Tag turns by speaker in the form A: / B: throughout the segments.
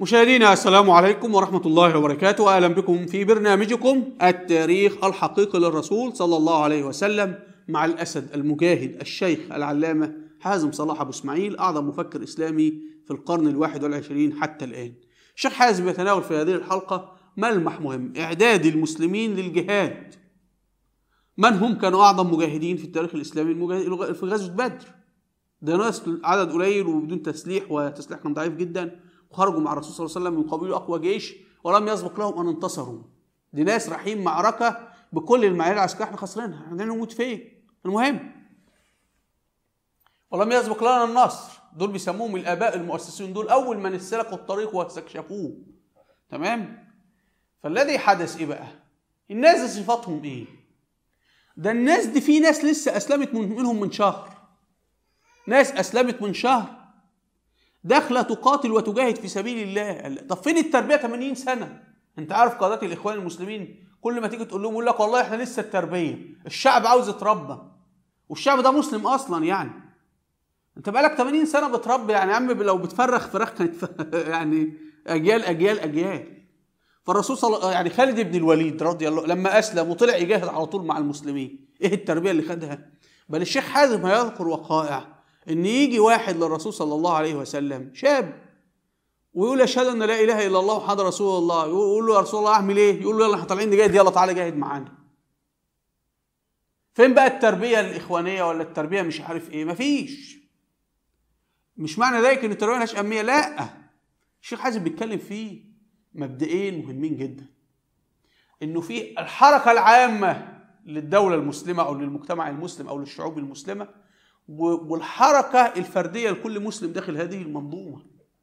A: مشاهدينا السلام عليكم ورحمة الله وبركاته أهلا بكم في برنامجكم التاريخ الحقيقي للرسول صلى الله عليه وسلم مع الأسد المجاهد الشيخ العلامة حازم صلاح أبو إسماعيل أعظم مفكر إسلامي في القرن الواحد والعشرين حتى الآن الشيخ حازم يتناول في هذه الحلقة ملمح مهم إعداد المسلمين للجهاد من هم كانوا أعظم مجاهدين في التاريخ الإسلامي المجاهد في غزوة بدر ده ناس عدد قليل وبدون تسليح وتسليح كان ضعيف جدا وخرجوا مع الرسول صلى الله عليه وسلم من قبيل اقوى جيش ولم يسبق لهم ان انتصروا دي ناس رايحين معركه بكل المعايير العسكريه احنا خسرانها احنا نموت فين المهم ولم يسبق لنا النصر دول بيسموهم الاباء المؤسسين دول اول من سلكوا الطريق واستكشفوه تمام فالذي حدث ايه بقى الناس دي صفاتهم ايه ده الناس دي في ناس لسه اسلمت منهم من شهر ناس اسلمت من شهر داخله تقاتل وتجاهد في سبيل الله طب فين التربيه 80 سنه انت عارف قادات الاخوان المسلمين كل ما تيجي تقول لهم يقول لك والله احنا لسه التربيه الشعب عاوز يتربى والشعب ده مسلم اصلا يعني انت بقالك 80 سنه بتربي يعني يا عم لو بتفرخ فراخ كانت يعني اجيال اجيال اجيال فالرسول صلى يعني خالد بن الوليد رضي الله لما اسلم وطلع يجاهد على طول مع المسلمين ايه التربيه اللي خدها بل الشيخ حازم هيذكر وقائع ان يجي واحد للرسول صلى الله عليه وسلم شاب ويقول اشهد ان لا اله الا الله محمد رسول الله يقول له يا رسول الله اعمل ايه يقول له يلا احنا طالعين نجاهد يلا تعالى جاهد معانا فين بقى التربيه الاخوانيه ولا التربيه مش عارف ايه مفيش مش معنى ذلك ان التربيه ملهاش اهميه لا الشيخ حازم بيتكلم فيه مبدئين مهمين جدا انه في الحركه العامه للدوله المسلمه او للمجتمع المسلم او للشعوب المسلمه والحركة الفردية لكل مسلم داخل هذه المنظومة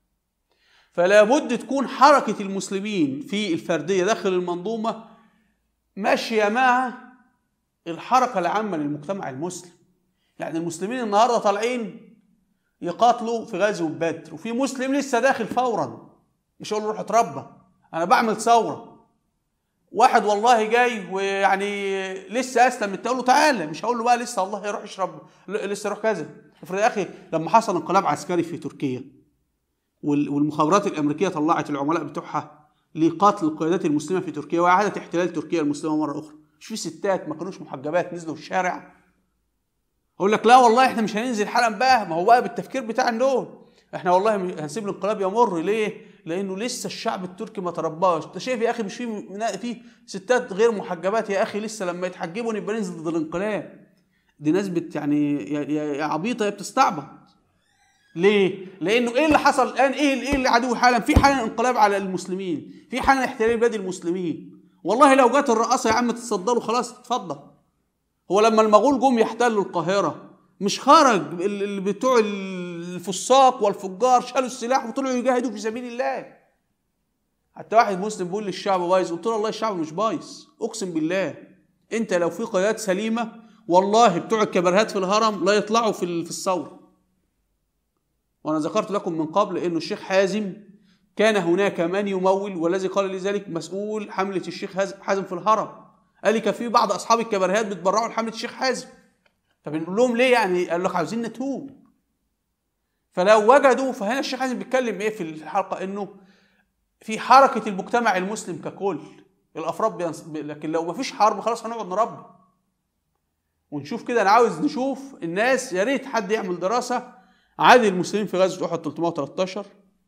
A: فلا بد تكون حركة المسلمين في الفردية داخل المنظومة ماشية مع الحركة العامة للمجتمع المسلم يعني المسلمين النهاردة طالعين يقاتلوا في غزو بدر وفي مسلم لسه داخل فورا مش هقول له روح اتربى انا بعمل ثوره واحد والله جاي ويعني لسه اسلم تقول له تعالى مش هقول له بقى لسه الله يروح يشرب لسه يروح كذا افرض يا اخي لما حصل انقلاب عسكري في تركيا والمخابرات الامريكيه طلعت العملاء بتوعها لقتل القيادات المسلمه في تركيا واعاده احتلال تركيا المسلمه مره اخرى مش في ستات ما كانوش محجبات نزلوا الشارع اقول لك لا والله احنا مش هننزل حالا بقى ما هو بقى بالتفكير بتاع النول احنا والله هنسيب الانقلاب يمر ليه لانه لسه الشعب التركي ما ترباش انت شايف يا اخي مش في في ستات غير محجبات يا اخي لسه لما يتحجبوا نبقى ننزل ضد الانقلاب دي ناس بت يعني يا عبيطه يا بتستعبط ليه؟ لانه ايه اللي حصل الان؟ ايه ايه اللي عدو حالا؟ في حالا انقلاب على المسلمين، في حالا احتلال بلاد المسلمين. والله لو جت الرئاسه يا عم تتصدروا خلاص اتفضل. هو لما المغول جم يحتلوا القاهره مش خرج اللي بتوع الفساق والفجار شالوا السلاح وطلعوا يجاهدوا في سبيل الله حتى واحد مسلم بيقول للشعب بايظ قلت له والله الشعب مش بايظ اقسم بالله انت لو في قيادات سليمه والله بتوع الكبرهات في الهرم لا يطلعوا في في الثوره وانا ذكرت لكم من قبل انه الشيخ حازم كان هناك من يمول والذي قال لذلك مسؤول حمله الشيخ حازم في الهرم قال لي كان في بعض اصحاب الكبرهات بيتبرعوا لحمله الشيخ حازم طب نقول لهم ليه يعني قال لك عاوزين نتوب فلو وجدوا فهنا الشيخ حازم بيتكلم ايه في الحلقه انه في حركه المجتمع المسلم ككل الافراد بينص... لكن لو ما فيش حرب خلاص هنقعد نربي ونشوف كده انا عاوز نشوف الناس يا ريت حد يعمل دراسه عدد المسلمين في غزوه احد 313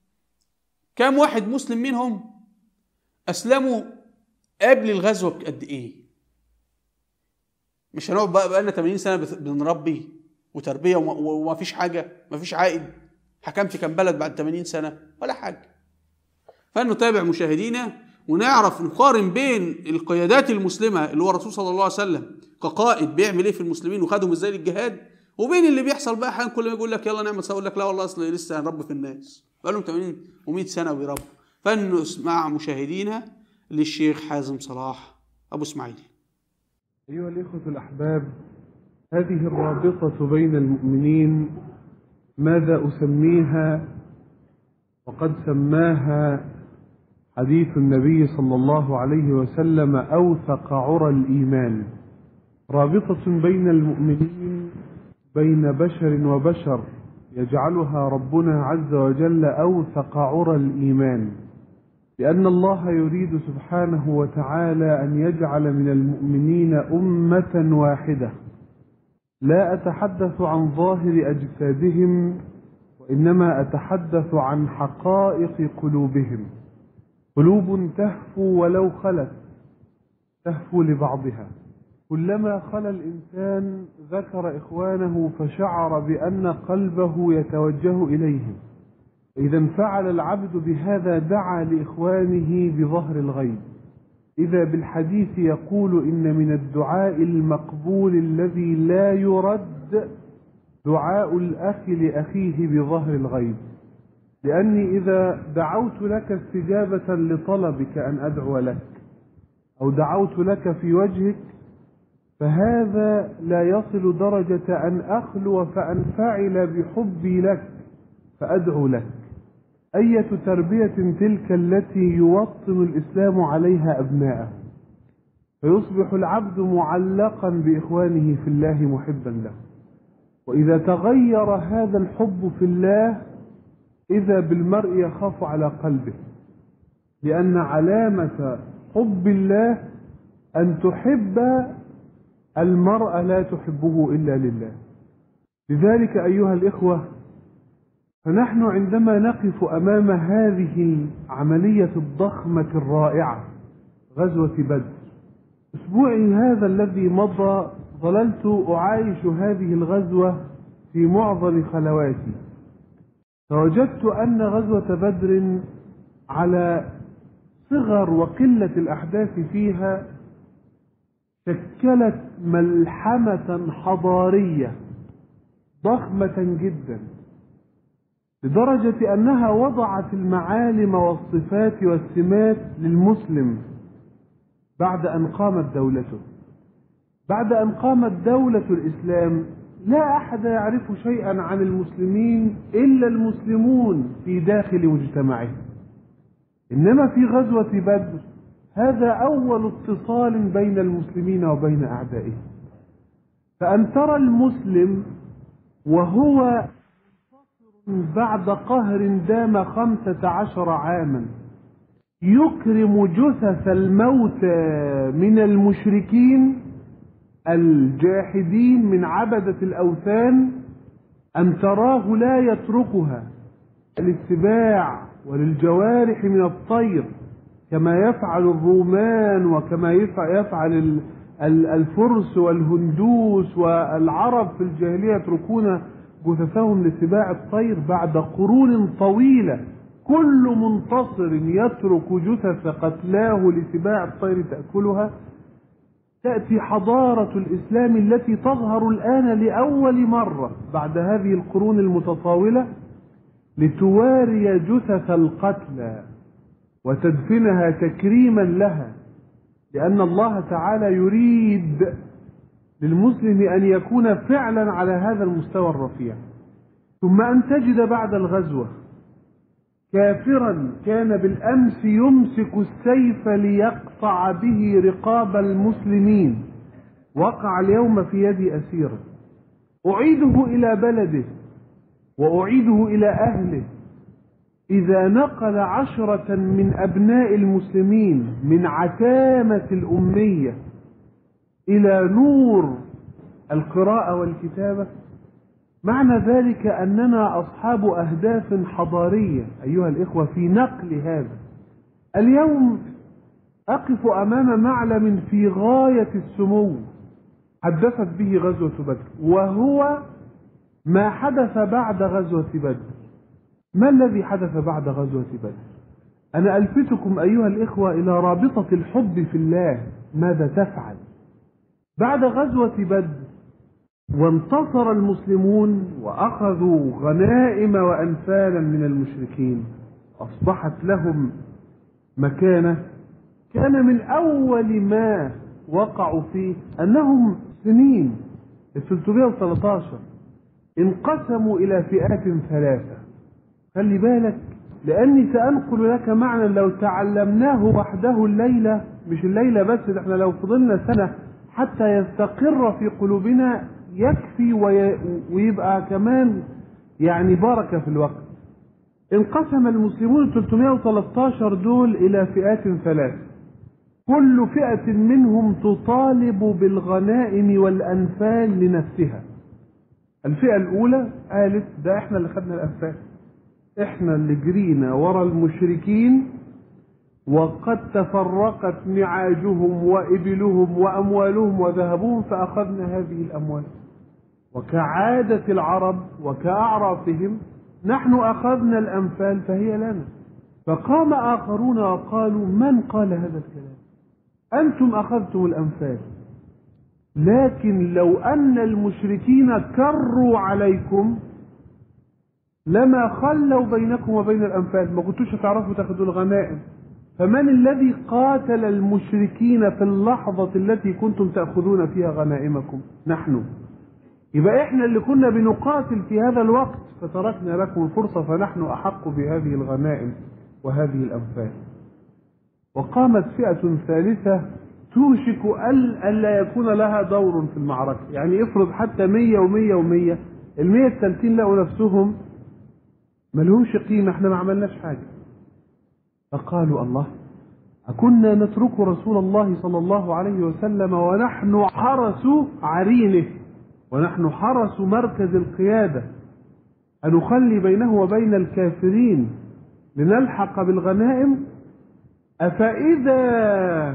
A: كام واحد مسلم منهم اسلموا قبل الغزوه بقد ايه مش هنقعد بقى بقالنا 80 سنه بنربي وتربيه وما فيش حاجه ما فيش عائد حكمت كم بلد بعد 80 سنه ولا حاجه فنتابع مشاهدينا ونعرف نقارن بين القيادات المسلمه اللي هو الرسول صلى الله عليه وسلم كقائد بيعمل ايه في المسلمين وخدهم ازاي للجهاد وبين اللي بيحصل بقى احيانا كل ما يقول لك يلا نعمل اقول لك لا والله اصل لسه هنربي في الناس بقى لهم 80 و100 سنه بيربوا فنسمع مشاهدينا للشيخ حازم صلاح ابو اسماعيل
B: أيها الإخوة الأحباب هذه الرابطة بين المؤمنين ماذا أسميها وقد سماها حديث النبي صلى الله عليه وسلم أوثق عرى الإيمان رابطة بين المؤمنين بين بشر وبشر يجعلها ربنا عز وجل أوثق عرى الإيمان لأن الله يريد سبحانه وتعالى أن يجعل من المؤمنين أمة واحدة لا أتحدث عن ظاهر أجسادهم وإنما أتحدث عن حقائق قلوبهم قلوب تهفو ولو خلت تهفو لبعضها كلما خلا الإنسان ذكر إخوانه فشعر بأن قلبه يتوجه إليهم إذا انفعل العبد بهذا دعا لإخوانه بظهر الغيب إذا بالحديث يقول إن من الدعاء المقبول الذي لا يرد دعاء الأخ لأخيه بظهر الغيب لأني إذا دعوت لك استجابة لطلبك أن أدعو لك أو دعوت لك في وجهك فهذا لا يصل درجة أن أخلو فأنفعل بحبي لك فأدعو لك أية تربية تلك التي يوطن الإسلام عليها أبناءه فيصبح العبد معلقا بإخوانه في الله محبا له وإذا تغير هذا الحب في الله إذا بالمرء يخاف على قلبه لأن علامة حب الله أن تحب المرء لا تحبه إلا لله لذلك أيها الإخوة فنحن عندما نقف أمام هذه العملية الضخمة الرائعة غزوة بدر أسبوعي هذا الذي مضى ظللت أعايش هذه الغزوة في معظم خلواتي فوجدت أن غزوة بدر على صغر وقلة الأحداث فيها شكلت ملحمة حضارية ضخمة جدا لدرجة أنها وضعت المعالم والصفات والسمات للمسلم بعد أن قامت دولته بعد أن قامت دولة الإسلام لا أحد يعرف شيئا عن المسلمين إلا المسلمون في داخل مجتمعهم إنما في غزوة بدر هذا أول اتصال بين المسلمين وبين أعدائهم فأن ترى المسلم وهو بعد قهر دام خمسة عشر عاما يكرم جثث الموتى من المشركين الجاحدين من عبدة الأوثان أن تراه لا يتركها للسباع وللجوارح من الطير كما يفعل الرومان وكما يفعل الفرس والهندوس والعرب في الجاهلية يتركون جثثهم لسباع الطير بعد قرون طويلة كل منتصر يترك جثث قتلاه لسباع الطير تأكلها تأتي حضارة الإسلام التي تظهر الآن لأول مرة بعد هذه القرون المتطاولة لتواري جثث القتلى وتدفنها تكريما لها لأن الله تعالى يريد للمسلم أن يكون فعلا على هذا المستوى الرفيع ثم أن تجد بعد الغزوة كافرا كان بالأمس يمسك السيف ليقطع به رقاب المسلمين وقع اليوم في يد أسيره أعيده إلى بلده وأعيده إلى أهله إذا نقل عشرة من أبناء المسلمين من عتامة الأمية إلى نور القراءة والكتابة معنى ذلك أننا أصحاب أهداف حضارية أيها الإخوة في نقل هذا اليوم أقف أمام معلم في غاية السمو حدثت به غزوة بدر وهو ما حدث بعد غزوة بدر ما الذي حدث بعد غزوة بدر أنا ألفتكم أيها الإخوة إلى رابطة الحب في الله ماذا تفعل بعد غزوة بدر وانتصر المسلمون وأخذوا غنائم وأنفالا من المشركين أصبحت لهم مكانة كان من أول ما وقعوا فيه أنهم سنين 313 انقسموا إلى فئات ثلاثة خلي بالك لأني سأنقل لك معنى لو تعلمناه وحده الليلة مش الليلة بس ده احنا لو فضلنا سنة حتى يستقر في قلوبنا يكفي ويبقى كمان يعني بركة في الوقت انقسم المسلمون 313 دول إلى فئات ثلاث كل فئة منهم تطالب بالغنائم والأنفال لنفسها الفئة الأولى قالت ده احنا اللي خدنا الأنفال احنا اللي جرينا ورا المشركين وقد تفرقت نعاجهم وإبلهم وأموالهم وذهبهم فأخذنا هذه الأموال وكعادة العرب وكأعرافهم نحن أخذنا الأنفال فهي لنا فقام آخرون وقالوا من قال هذا الكلام أنتم أخذتم الأنفال لكن لو أن المشركين كروا عليكم لما خلوا بينكم وبين الأنفال ما كنتوش هتعرفوا تاخدوا الغنائم فمن الذي قاتل المشركين في اللحظة التي كنتم تأخذون فيها غنائمكم نحن يبقى احنا اللي كنا بنقاتل في هذا الوقت فتركنا لكم الفرصة فنحن أحق بهذه الغنائم وهذه الأنفال وقامت فئة ثالثة توشك ألا يكون لها دور في المعركة يعني افرض حتى مية ومية ومية المية الثالثين لقوا نفسهم ملهمش قيمة احنا ما عملناش حاجة فقالوا الله أكنا نترك رسول الله صلى الله عليه وسلم ونحن حرس عرينه ونحن حرس مركز القيادة أنخلي بينه وبين الكافرين لنلحق بالغنائم أفإذا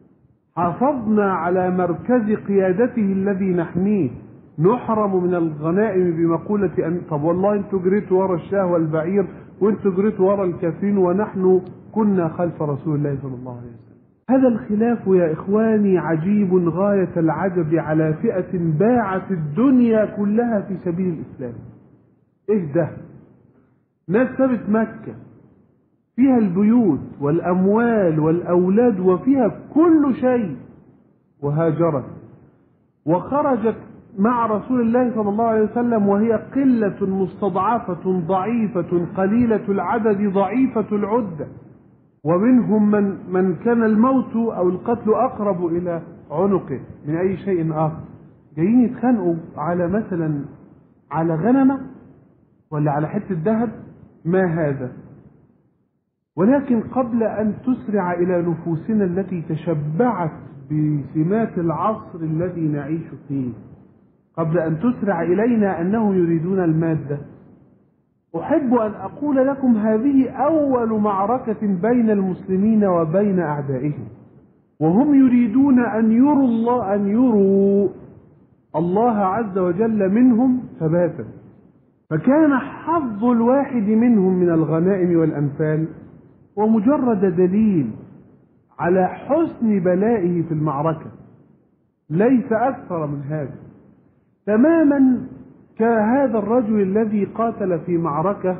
B: حافظنا على مركز قيادته الذي نحميه نحرم من الغنائم بمقولة أن طب والله انتوا جريتوا ورا الشاه والبعير وانتوا جريتوا ورا الكافرين ونحن كنا خلف رسول الله صلى الله عليه وسلم هذا الخلاف يا إخواني عجيب غاية العجب على فئة باعت الدنيا كلها في سبيل الإسلام إيه ده ناس سابت مكة فيها البيوت والأموال والأولاد وفيها كل شيء وهاجرت وخرجت مع رسول الله صلى الله عليه وسلم وهي قلة مستضعفة ضعيفة قليلة العدد ضعيفة العدة ومنهم من من كان الموت او القتل اقرب الى عنقه من اي شيء اخر جايين يتخانقوا على مثلا على غنمه ولا على حته ذهب ما هذا ولكن قبل ان تسرع الى نفوسنا التي تشبعت بسمات العصر الذي نعيش فيه قبل ان تسرع الينا انهم يريدون الماده أحب أن أقول لكم هذه أول معركة بين المسلمين وبين أعدائهم وهم يريدون أن يروا الله أن يروا الله عز وجل منهم ثباتا فكان حظ الواحد منهم من الغنائم والأنفال ومجرد دليل على حسن بلائه في المعركة ليس أكثر من هذا تماما كهذا الرجل الذي قاتل في معركة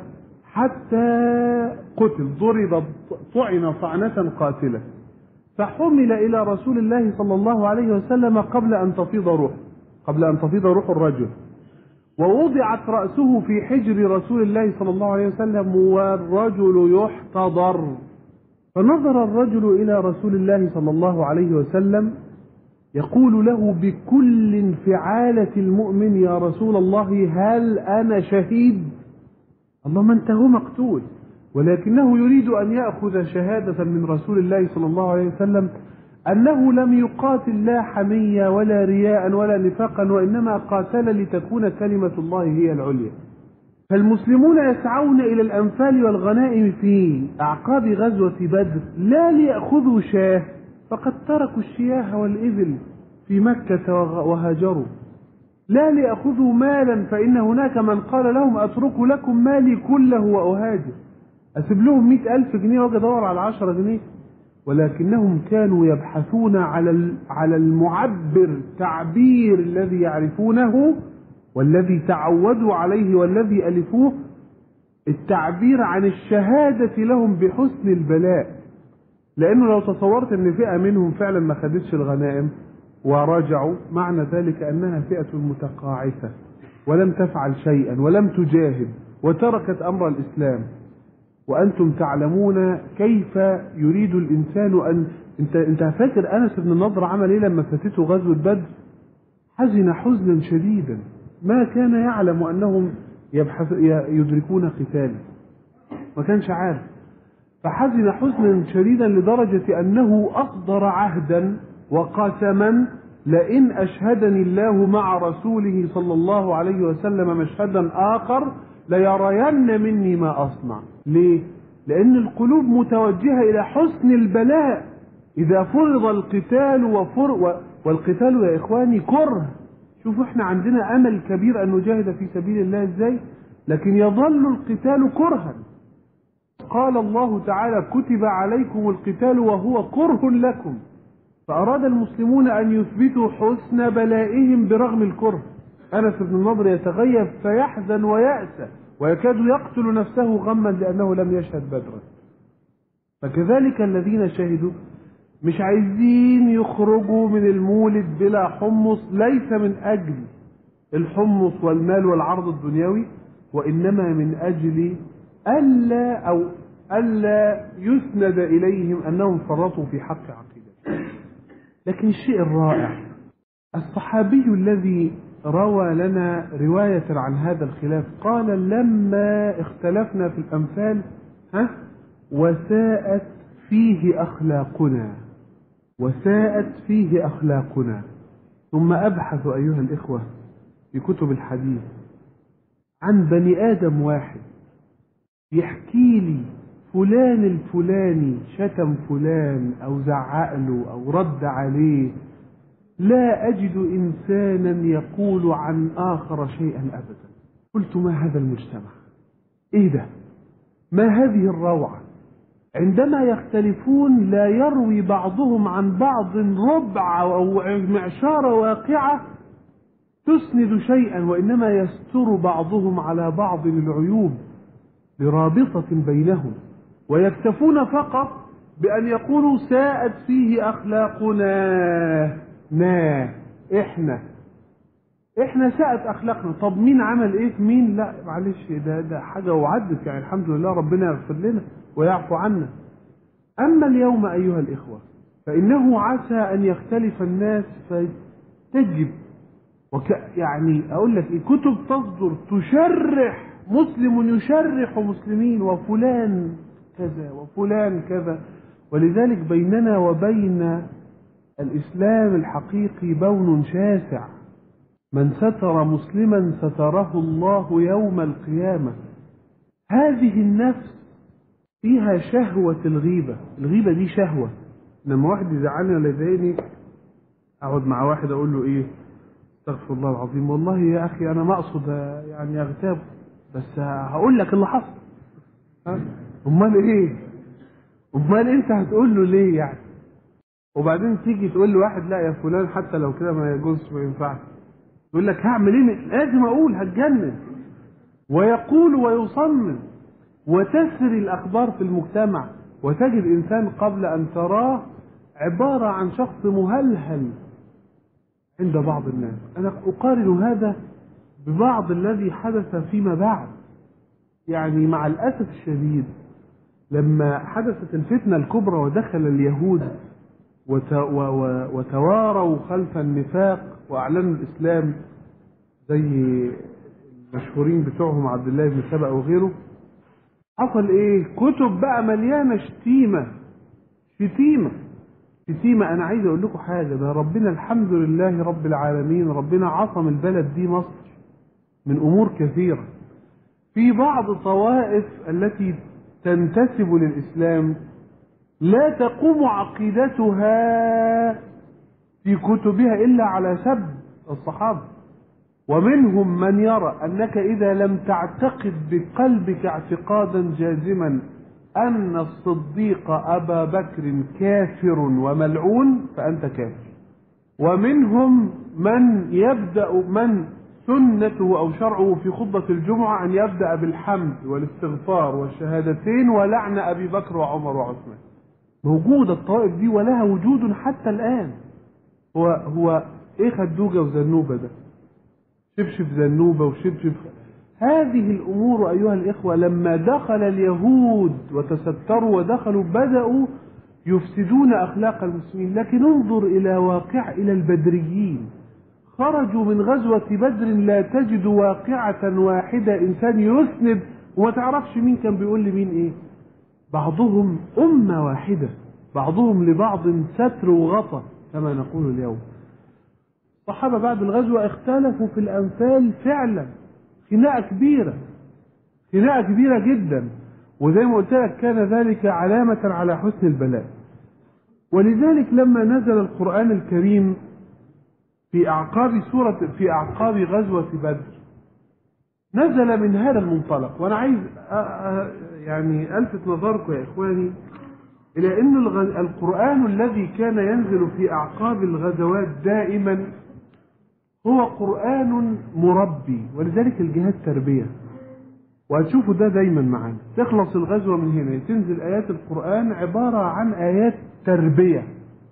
B: حتى قتل ضرب طعن طعنة قاتلة فحمل إلى رسول الله صلى الله عليه وسلم قبل أن تفيض روح قبل أن تفيض روح الرجل ووضعت رأسه في حجر رسول الله صلى الله عليه وسلم والرجل يحتضر فنظر الرجل إلى رسول الله صلى الله عليه وسلم يقول له بكل انفعالة المؤمن يا رسول الله هل أنا شهيد اللهم أنت هو مقتول ولكنه يريد أن يأخذ شهادة من رسول الله صلى الله عليه وسلم أنه لم يقاتل لا حمية ولا رياء ولا نفاقا وإنما قاتل لتكون كلمة الله هي العليا فالمسلمون يسعون إلى الأنفال والغنائم في أعقاب غزوة بدر لا ليأخذوا شاه فقد تركوا الشياه والإبل في مكة وهاجروا لا ليأخذوا مالا فإن هناك من قال لهم أترك لكم مالي كله وأهاجر أسيب لهم مئة ألف جنيه وأجي أدور على عشرة جنيه ولكنهم كانوا يبحثون على على المعبر تعبير الذي يعرفونه والذي تعودوا عليه والذي ألفوه التعبير عن الشهادة لهم بحسن البلاء لأنه لو تصورت أن فئة منهم فعلا ما خدتش الغنائم ورجعوا معنى ذلك أنها فئة متقاعسة ولم تفعل شيئا ولم تجاهد وتركت أمر الإسلام وأنتم تعلمون كيف يريد الإنسان أن أنت أنت فاكر أنس بن النضر عمل إيه لما فاتته غزوة بدر؟ حزن حزنا شديدا ما كان يعلم أنهم يبحث ي- يدركون قتالي ما كانش عارف فحزن حزنا شديدا لدرجة أنه أصدر عهدا وقسما لئن أشهدني الله مع رسوله صلى الله عليه وسلم مشهدا آخر ليرين مني ما أصنع ليه؟ لأن القلوب متوجهة إلى حسن البلاء إذا فرض القتال وفر و- والقتال يا إخواني كره شوفوا احنا عندنا أمل كبير أن نجاهد في سبيل الله إزاي لكن يظل القتال كرها قال الله تعالى كتب عليكم القتال وهو كره لكم فأراد المسلمون أن يثبتوا حسن بلائهم برغم الكره أنس بن النضر يتغيب فيحزن ويأسى ويكاد يقتل نفسه غما لأنه لم يشهد بدرا فكذلك الذين شهدوا مش عايزين يخرجوا من المولد بلا حمص ليس من أجل الحمص والمال والعرض الدنيوي وإنما من أجل ألا أو ألا يسند إليهم أنهم فرطوا في حق عقيدة لكن الشيء الرائع الصحابي الذي روى لنا رواية عن هذا الخلاف قال لما اختلفنا في الأمثال ها وساءت فيه أخلاقنا وساءت فيه أخلاقنا ثم أبحث أيها الإخوة في كتب الحديث عن بني آدم واحد يحكي لي فلان الفلاني شتم فلان أو زعق له أو رد عليه لا أجد إنسانا يقول عن آخر شيئا أبدا قلت ما هذا المجتمع إيه ده ما هذه الروعة عندما يختلفون لا يروي بعضهم عن بعض ربع أو معشار واقعة تسند شيئا وإنما يستر بعضهم على بعض العيوب برابطة بينهم ويكتفون فقط بأن يقولوا ساءت فيه أخلاقنا نا إحنا إحنا ساءت أخلاقنا طب مين عمل إيه في مين لا معلش ده ده حاجة وعدت يعني الحمد لله ربنا يغفر لنا ويعفو عنا أما اليوم أيها الإخوة فإنه عسى أن يختلف الناس فتجب وك يعني أقول لك إيه كتب تصدر تشرح مسلم يشرح مسلمين وفلان كذا وفلان كذا ولذلك بيننا وبين الإسلام الحقيقي بون شاسع من ستر مسلما ستره الله يوم القيامة هذه النفس فيها شهوة الغيبة الغيبة دي شهوة لما واحد يزعلني ولا يضايقني أقعد مع واحد أقول له إيه استغفر الله العظيم والله يا أخي أنا ما أقصد يعني أغتاب بس هقول لك اللي حصل ها أمال إيه أمال أنت هتقول له ليه يعني وبعدين تيجي تقول لواحد لا يا فلان حتى لو كده ما يجوزش ما ينفعش يقول لك هعمل ايه لازم اقول هتجنن ويقول ويصمم وتسري الاخبار في المجتمع وتجد انسان قبل ان تراه عباره عن شخص مهلهل عند بعض الناس انا اقارن هذا ببعض الذي حدث فيما بعد يعني مع الاسف الشديد لما حدثت الفتنه الكبرى ودخل اليهود وت- و- و- وتواروا خلف النفاق واعلنوا الاسلام زي المشهورين بتوعهم عبد الله بن سبأ وغيره حصل ايه كتب بقى مليانه شتيمه شتيمه شتيمه انا عايز اقول لكم حاجه ده ربنا الحمد لله رب العالمين ربنا عصم البلد دي مصر من امور كثيره في بعض طوائف التي تنتسب للاسلام لا تقوم عقيدتها في كتبها إلا على سب الصحابة ومنهم من يرى أنك إذا لم تعتقد بقلبك اعتقادا جازما أن الصديق أبا بكر كافر وملعون فأنت كافر ومنهم من يبدأ من سنته أو شرعه في خطبة الجمعة أن يبدأ بالحمد والاستغفار والشهادتين ولعن أبي بكر وعمر وعثمان موجودة الطوائف دي ولها وجود حتى الآن هو هو إيه خدوجة وزنوبة ده شبشب زنوبة وشبشب هذه الأمور أيها الإخوة لما دخل اليهود وتستروا ودخلوا بدأوا يفسدون أخلاق المسلمين لكن انظر إلى واقع إلى البدريين خرجوا من غزوة بدر لا تجد واقعة واحدة إنسان يسند وما تعرفش مين كان بيقول لمين إيه بعضهم أمة واحدة بعضهم لبعض ستر وغطى كما نقول اليوم الصحابة بعد الغزوة اختلفوا في الأنفال فعلا خناقة كبيرة خناقة كبيرة جدا وزي ما قلت لك كان ذلك علامة على حسن البلاء ولذلك لما نزل القرآن الكريم في أعقاب سورة في أعقاب غزوة بدر نزل من هذا المنطلق وأنا عايز أ- أ- يعني ألفت نظركم يا إخواني إلى أن الغ- القرآن الذي كان ينزل في أعقاب الغزوات دائما هو قرآن مربي ولذلك الجهاد تربية وهتشوفوا ده دايما معانا تخلص الغزوة من هنا تنزل آيات القرآن عبارة عن آيات تربية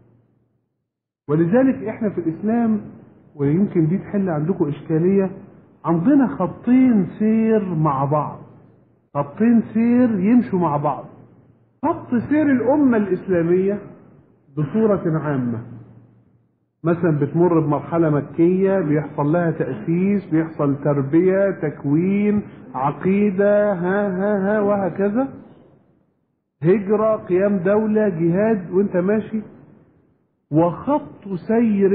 B: ولذلك احنا في الإسلام ويمكن دي تحل عندكم إشكالية عندنا خطين سير مع بعض خطين سير يمشوا مع بعض خط سير الأمة الإسلامية بصورة عامة مثلا بتمر بمرحلة مكية بيحصل لها تأسيس بيحصل تربية تكوين عقيدة ها ها ها وهكذا هجرة قيام دولة جهاد وانت ماشي وخط سير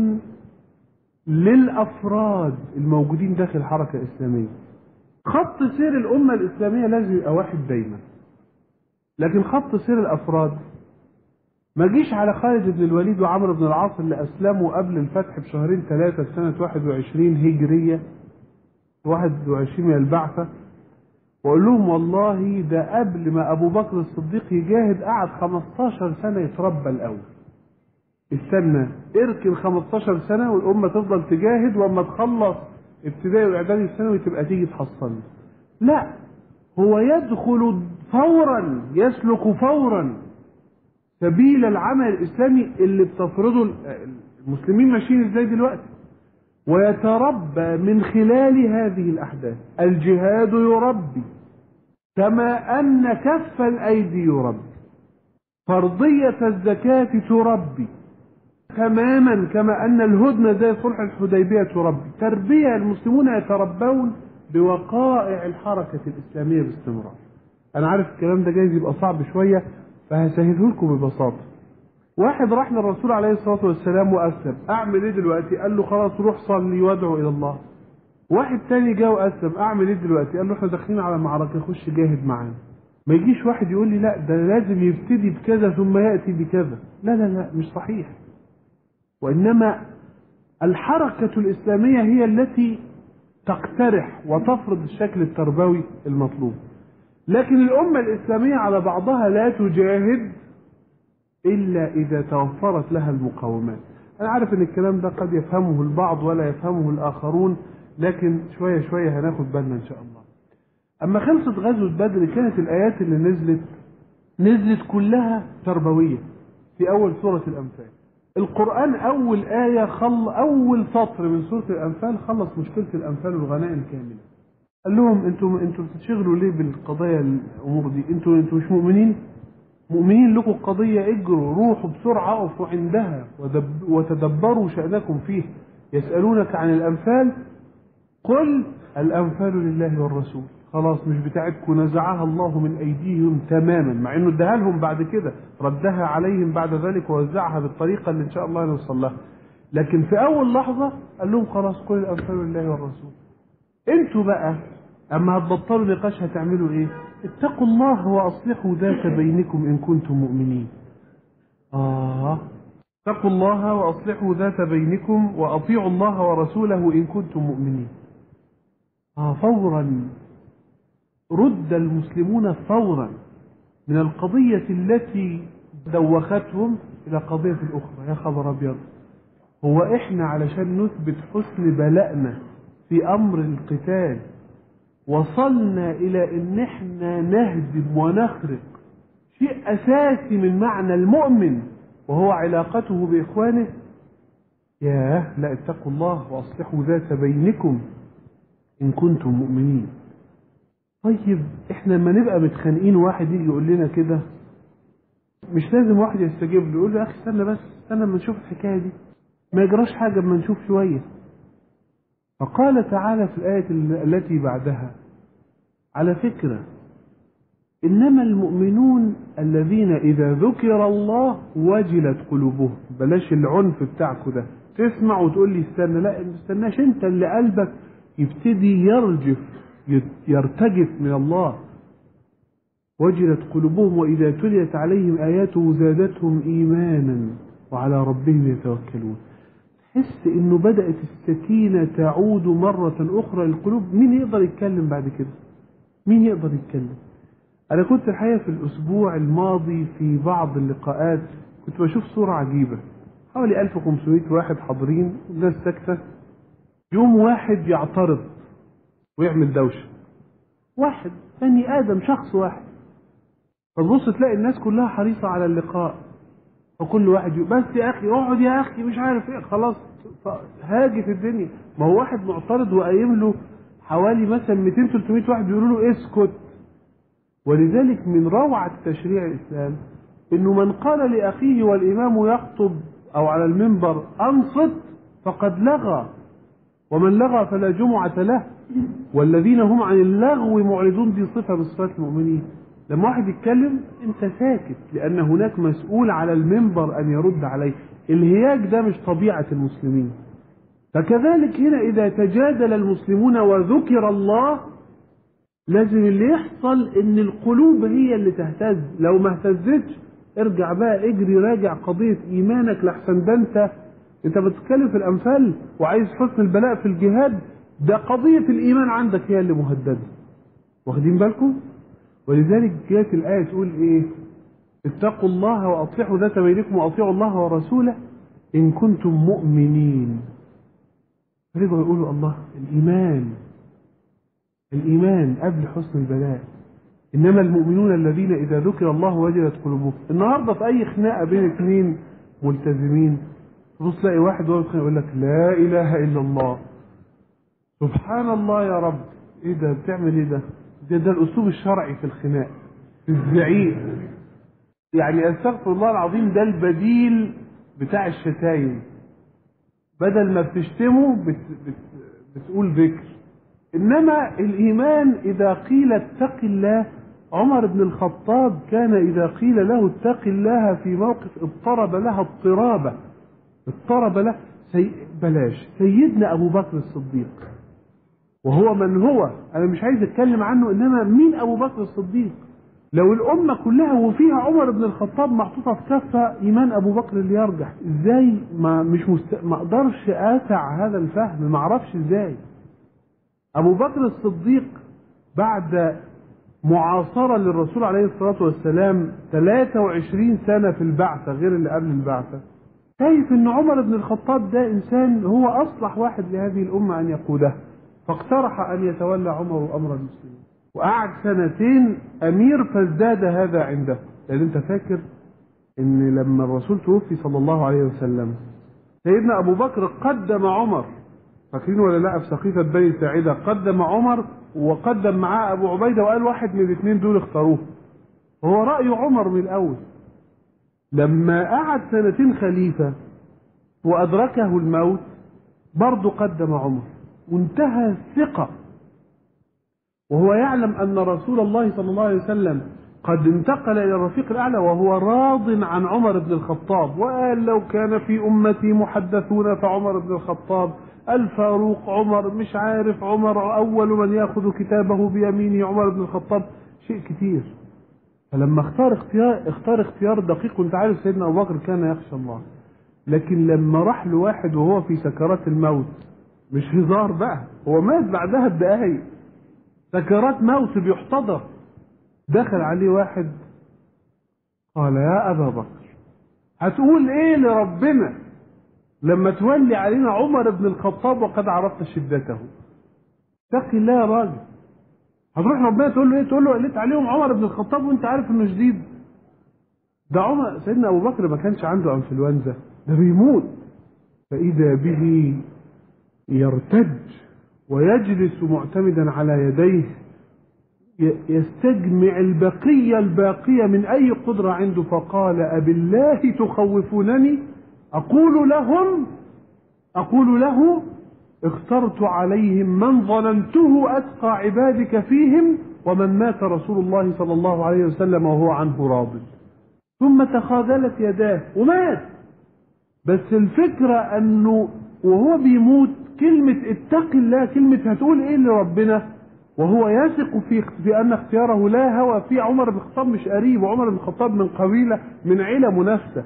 B: للأفراد الموجودين داخل الحركة الإسلامية خط سير الأمة الإسلامية لازم يبقى واحد دايما لكن خط سير الأفراد ما جيش على خالد بن الوليد وعمرو بن العاص اللي أسلموا قبل الفتح بشهرين ثلاثة سنة 21 هجرية 21 من البعثة وأقول لهم والله ده قبل ما أبو بكر الصديق يجاهد قعد 15 سنة يتربى الأول استنى اركن 15 سنة والأمة تفضل تجاهد وأما تخلص ابتدائي وإعدادي الثانوي تبقى تيجي تحصلني لا هو يدخل فورا يسلك فورا سبيل العمل الإسلامي اللي بتفرضه المسلمين ماشيين ازاي دلوقتي ويتربى من خلال هذه الأحداث الجهاد يربي كما أن كف الأيدي يربي فرضية الزكاة تربي تماما كما أن الهدنة زي صلح الحديبية تربي تربية المسلمون يتربون بوقائع الحركة الإسلامية باستمرار أنا عارف الكلام ده جايز يبقى صعب شوية فهسهله لكم ببساطة واحد راح للرسول عليه الصلاة والسلام وأسلم أعمل إيه دلوقتي قال له خلاص روح صلي وادعو إلى الله واحد تاني جه وأسلم أعمل إيه دلوقتي قال له إحنا داخلين على معركة خش جاهد معانا ما يجيش واحد يقول لي لا ده لازم يبتدي بكذا ثم يأتي بكذا لا لا لا مش صحيح وإنما الحركة الإسلامية هي التي تقترح وتفرض الشكل التربوي المطلوب لكن الأمة الإسلامية على بعضها لا تجاهد إلا إذا توفرت لها المقومات أنا عارف إن الكلام ده قد يفهمه البعض ولا يفهمه الآخرون لكن شوية شوية هناخد بالنا إن شاء الله أما خلصت غزوة بدر كانت الآيات اللي نزلت نزلت كلها تربوية في أول سورة الأنفال القرآن أول آية خل أول سطر من سورة الأنفال خلص مشكلة الأنفال والغنائم كاملة قال لهم انتوا انتوا بتشغلوا ليه بالقضايا الامور دي انتوا انتوا مش مؤمنين مؤمنين لكم قضية اجروا روحوا بسرعة اقفوا عندها ودب وتدبروا شأنكم فيه يسألونك عن الأنفال قل الأنفال لله والرسول خلاص مش بتاعتكم نزعها الله من أيديهم تماما مع إنه اداها لهم بعد كده ردها عليهم بعد ذلك ووزعها بالطريقة اللي إن شاء الله نوصل لها لكن في أول لحظة قال لهم خلاص قل الأنفال لله والرسول انتوا بقى اما هتبطلوا نقاش هتعملوا ايه اتقوا الله واصلحوا ذات بينكم ان كنتم مؤمنين اه اتقوا الله واصلحوا ذات بينكم واطيعوا الله ورسوله ان كنتم مؤمنين اه فورا رد المسلمون فورا من القضية التي دوختهم إلى قضية أخرى يا خبر أبيض هو إحنا علشان نثبت حسن بلائنا في امر القتال وصلنا الى ان احنا نهدم ونخرق شيء اساسي من معنى المؤمن وهو علاقته باخوانه ياه لا اتقوا الله واصلحوا ذات بينكم ان كنتم مؤمنين طيب احنا لما نبقى متخانقين واحد يجي يقول لنا كده مش لازم واحد يستجيب له يقول له يا اخي استنى بس استنى اما نشوف الحكايه دي ما يجراش حاجة اما نشوف شوية فقال تعالى في الآية التي بعدها على فكرة إنما المؤمنون الذين إذا ذكر الله وجلت قلوبهم بلاش العنف بتاعكوا ده تسمع وتقول لي استنى لا ما استناش انت اللي قلبك يبتدي يرجف يرتجف من الله وجلت قلوبهم وإذا تليت عليهم آياته زادتهم إيمانا وعلى ربهم يتوكلون تحس إنه بدأت السكينة تعود مرة أخرى للقلوب مين يقدر يتكلم بعد كده مين يقدر يتكلم أنا كنت الحقيقة في الأسبوع الماضي في بعض اللقاءات كنت بشوف صورة عجيبة حوالي 1500 واحد حاضرين والناس ساكتة يوم واحد يعترض ويعمل دوشة واحد بني آدم شخص واحد فتبص تلاقي الناس كلها حريصة على اللقاء فكل واحد يقول بس يا أخي اقعد يا أخي مش عارف إيه خلاص هاجت الدنيا ما هو واحد معترض وقايم له حوالي مثلا 200 300 واحد بيقولوا له اسكت ولذلك من روعة تشريع الإسلام إنه من قال لأخيه والإمام يخطب أو على المنبر أنصت فقد لغى ومن لغى فلا جمعة له والذين هم عن اللغو معرضون دي صفة من صفات المؤمنين لما واحد يتكلم انت ساكت لأن هناك مسؤول على المنبر أن يرد عليه الهياج ده مش طبيعة المسلمين فكذلك هنا إذا تجادل المسلمون وذكر الله لازم اللي يحصل ان القلوب هي اللي تهتز لو ما اهتزتش ارجع بقى اجري راجع قضية ايمانك لحسن ده انت انت بتتكلم في الامثال وعايز حسن البلاء في الجهاد ده قضية الايمان عندك هي اللي مهددة واخدين بالكم ولذلك جاءت الآية تقول ايه اتقوا الله واصلحوا ذات بينكم واطيعوا الله ورسوله ان كنتم مؤمنين فرجعوا يقولوا الله الايمان الإيمان قبل حسن البلاء إنما المؤمنون الذين إذا ذكر الله وجلت قلوبهم النهاردة في أي خناقة بين اثنين ملتزمين تبص تلاقي واحد وهو يقول لك لا إله إلا الله سبحان الله يا رب إيه ده بتعمل إيه ده؟ ده ده الأسلوب الشرعي في الخناق في الزعيق يعني أستغفر الله العظيم ده البديل بتاع الشتايم بدل ما بتشتمه بت بت بتقول ذكر إنما الإيمان إذا قيل اتق الله عمر بن الخطاب كان إذا قيل له اتق الله في موقف اضطرب لها اضطرابة اضطرب له سي... بلاش سيدنا أبو بكر الصديق وهو من هو أنا مش عايز أتكلم عنه إنما مين أبو بكر الصديق لو الأمة كلها وفيها عمر بن الخطاب محطوطة في كفة إيمان أبو بكر اللي يرجح إزاي ما مش مست... ما أقدرش آسع هذا الفهم ما أعرفش إزاي أبو بكر الصديق بعد معاصرة للرسول عليه الصلاة والسلام 23 سنة في البعثة غير اللي قبل البعثة شايف ان عمر بن الخطاب ده انسان هو اصلح واحد لهذه الامة ان يقودها فاقترح ان يتولى عمر امر المسلمين وقعد سنتين امير فازداد هذا عنده لان انت فاكر ان لما الرسول توفي صلى الله عليه وسلم سيدنا ابو بكر قدم عمر فاكرين ولا لا في سقيفة بني ساعدة قدم عمر وقدم معاه أبو عبيدة وقال واحد من الاثنين دول اختاروه هو رأي عمر من الأول لما قعد سنتين خليفة وأدركه الموت برضه قدم عمر وانتهى الثقة وهو يعلم أن رسول الله صلى الله عليه وسلم قد انتقل إلى الرفيق الأعلى وهو راض عن عمر بن الخطاب وقال لو كان في أمتي محدثون فعمر بن الخطاب الفاروق عمر مش عارف عمر أول من يأخذ كتابه بيمينه عمر بن الخطاب شيء كتير فلما اختار اختيار اختار اختيار دقيق وانت عارف سيدنا أبو بكر كان يخشى الله لكن لما راح له واحد وهو في سكرات الموت مش هزار بقى هو مات بعدها بدقايق سكرات موت بيحتضر دخل عليه واحد قال يا أبا بكر هتقول ايه لربنا لما تولي علينا عمر بن الخطاب وقد عرفت شدته اتق الله يا راجل هتروح ربنا تقول له ايه تقول له قلت عليهم عمر بن الخطاب وانت عارف انه شديد ده عمر سيدنا ابو بكر ما كانش عنده انفلونزا ده بيموت فاذا به يرتج ويجلس معتمدا على يديه يستجمع البقية الباقية من أي قدرة عنده فقال أبالله تخوفونني أقول لهم أقول له اخترت عليهم من ظننته أتقى عبادك فيهم ومن مات رسول الله صلى الله عليه وسلم وهو عنه راض ثم تخاذلت يداه ومات بس الفكرة أنه وهو بيموت كلمة اتق الله كلمة هتقول إيه لربنا وهو يثق في في أن اختياره لا هوى في عمر بن الخطاب مش قريب وعمر بن الخطاب من قبيلة من عيلة منافسة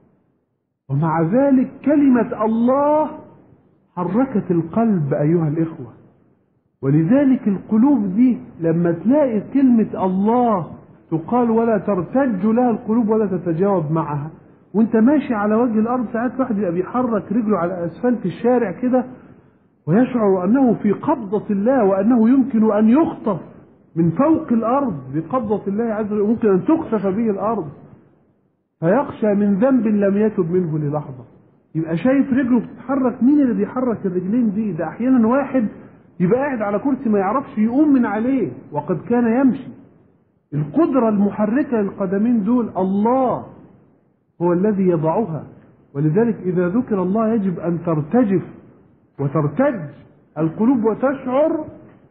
B: ومع ذلك كلمة الله حركت القلب أيها الإخوة ولذلك القلوب دي لما تلاقي كلمة الله تقال ولا ترتج لها القلوب ولا تتجاوب معها وانت ماشي على وجه الارض ساعات واحد يبقى بيحرك رجله على اسفلت الشارع كده ويشعر انه في قبضة الله وانه يمكن ان يخطف من فوق الارض بقبضة الله عز وجل ممكن ان تخسف به الارض فيخشى من ذنب لم يتب منه للحظة يبقى شايف رجله بتتحرك مين اللي بيحرك الرجلين دي ده احيانا واحد يبقى قاعد على كرسي ما يعرفش يقوم من عليه وقد كان يمشي القدرة المحركة للقدمين دول الله هو الذي يضعها ولذلك إذا ذكر الله يجب أن ترتجف وترتج القلوب وتشعر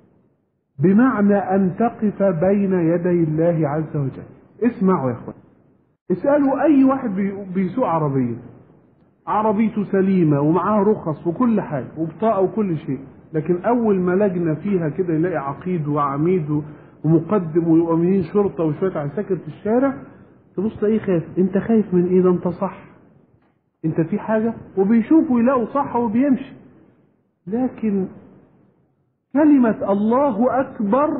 B: بمعنى أن تقف بين يدي الله عز وجل اسمعوا يا اخوان اسألوا أي واحد بي- بيسوق عربية عربيته سليمة ومعاه رخص وكل حاجة وبطاقة وكل شيء لكن أول ما لجنة فيها كده يلاقي عقيد وعميد ومقدم وأمين شرطة وشوية عساكر في الشارع تبص تلاقيه خايف أنت خايف من إيه ده أنت صح أنت في حاجة وبيشوفوا يلاقوا صح وبيمشي لكن كلمة الله أكبر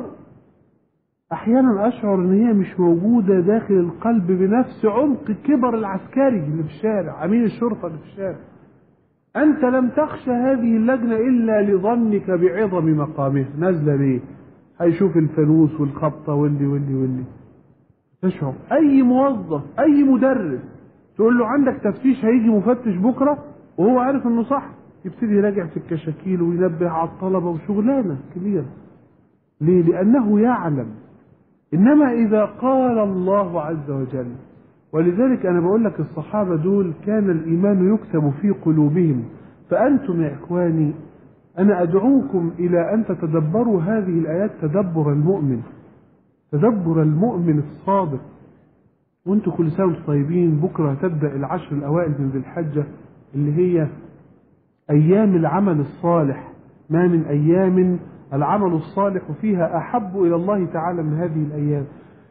B: أحيانا أشعر إن هي مش موجودة داخل القلب بنفس عمق كبر العسكري اللي في الشارع أمين الشرطة اللي في الشارع أنت لم تخشى هذه اللجنة إلا لظنك بعظم مقامها نازلة ليه هيشوف الفانوس والخبطة واللي واللي واللي تشعر أي موظف أي مدرس تقول له عندك تفتيش هيجي مفتش بكرة وهو عارف إنه صح يبتدي يراجع في الكشاكيل وينبه على الطلبة وشغلانة كبيرة ليه؟ لأنه يعلم إنما إذا قال الله عز وجل ولذلك أنا بقول لك الصحابة دول كان الإيمان يكتب في قلوبهم فأنتم يا إخواني أنا أدعوكم إلى أن تتدبروا هذه الآيات تدبر المؤمن تدبر المؤمن الصادق وانتم كل سنة وانتم طيبين بكرة تبدأ العشر الأوائل من ذي الحجة اللي هي أيام العمل الصالح ما من أيام العمل الصالح فيها أحب إلى الله تعالى من هذه الأيام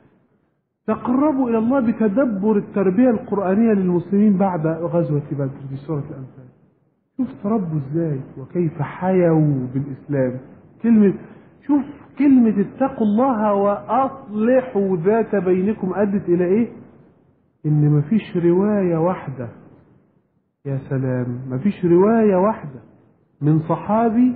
B: تقربوا إلى الله بتدبر التربية القرآنية للمسلمين بعد غزوة بدر في سورة الأنفال شوف تربوا ازاي وكيف حيوا بالإسلام كلمة شوف كلمة اتقوا الله وأصلحوا ذات بينكم أدت إلى إيه؟ إن مفيش رواية واحدة يا سلام مفيش رواية واحدة من صحابي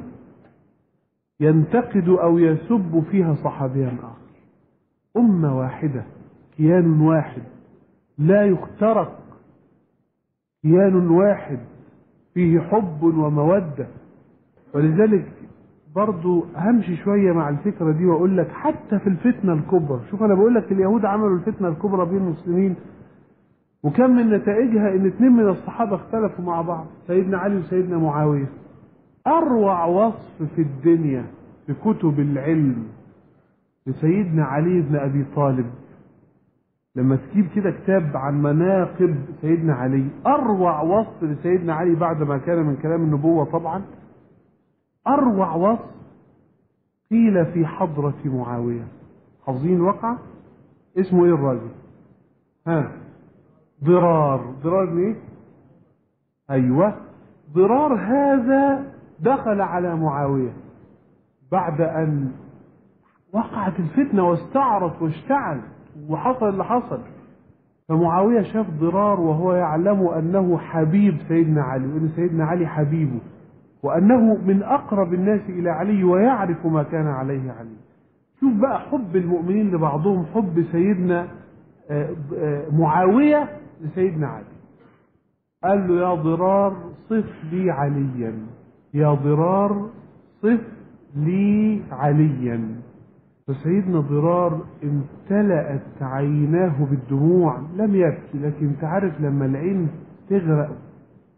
B: ينتقد أو يسب فيها صحابيا آخر أمة واحدة كيان واحد لا يخترق كيان واحد فيه حب ومودة ولذلك برضو همشي شوية مع الفكرة دي وأقول لك حتى في الفتنة الكبرى شوف أنا بقول لك اليهود عملوا الفتنة الكبرى بين المسلمين وكان من نتائجها ان اتنين من الصحابة اختلفوا مع بعض سيدنا علي وسيدنا معاوية اروع وصف في الدنيا في كتب العلم لسيدنا علي بن ابي طالب لما تجيب كده كتاب عن مناقب سيدنا علي اروع وصف لسيدنا علي بعد ما كان من كلام النبوة طبعا اروع وصف قيل في حضرة معاوية حافظين وقع اسمه ايه الراجل ها ضرار ضرار ايه ايوه ضرار هذا دخل على معاويه بعد ان وقعت الفتنه واستعرت واشتعل وحصل اللي حصل فمعاويه شاف ضرار وهو يعلم انه حبيب سيدنا علي وان سيدنا علي حبيبه وانه من اقرب الناس الى علي ويعرف ما كان عليه علي شوف بقى حب المؤمنين لبعضهم حب سيدنا معاوية لسيدنا علي قال له يا ضرار صف لي عليا يا ضرار صف لي عليا فسيدنا ضرار امتلأت عيناه بالدموع لم يبكي لكن تعرف لما العين تغرق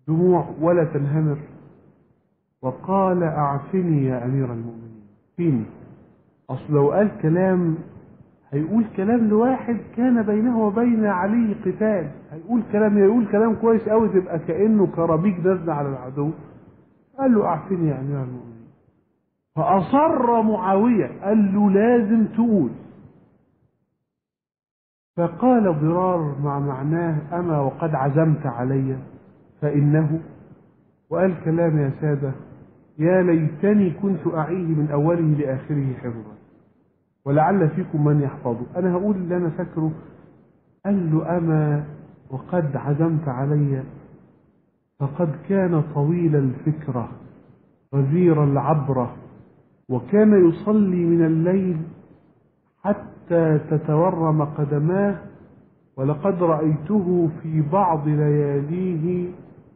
B: دموع ولا تنهمر وقال أعفني يا أمير المؤمنين فيني أصل لو قال كلام هيقول كلام لواحد كان بينه وبين علي قتال هيقول كلام يقول كلام كويس قوي تبقى كأنه كرابيك نازلة على العدو قال له أعفني يا أمير المؤمنين فأصر معاوية قال له لازم تقول فقال ضرار مع معناه أما وقد عزمت علي فإنه وقال كلام يا سادة يا ليتني كنت أعيه من أوله لآخره حفظا ولعل فيكم من يحفظه أنا هقول اللي أنا فاكره قال له أما وقد عزمت علي فقد كان طويل الفكرة غزير العبرة وكان يصلي من الليل حتى تتورم قدماه ولقد رأيته في بعض لياليه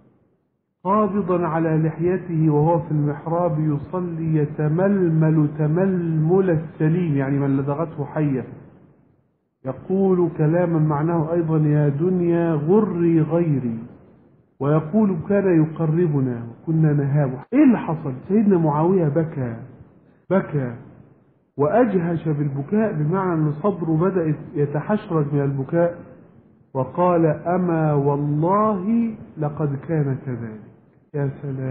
B: قابضا على لحيته وهو في المحراب يصلي يتململ تململ السليم يعني من لدغته حية يقول كلاما معناه أيضا يا دنيا غري غيري ويقول كان يقربنا وكنا نهابه ايه اللي حصل سيدنا معاوية بكى بكى وأجهش بالبكاء بمعنى أن صدره بدأ يتحشرج من البكاء وقال أما والله لقد كان كذلك يا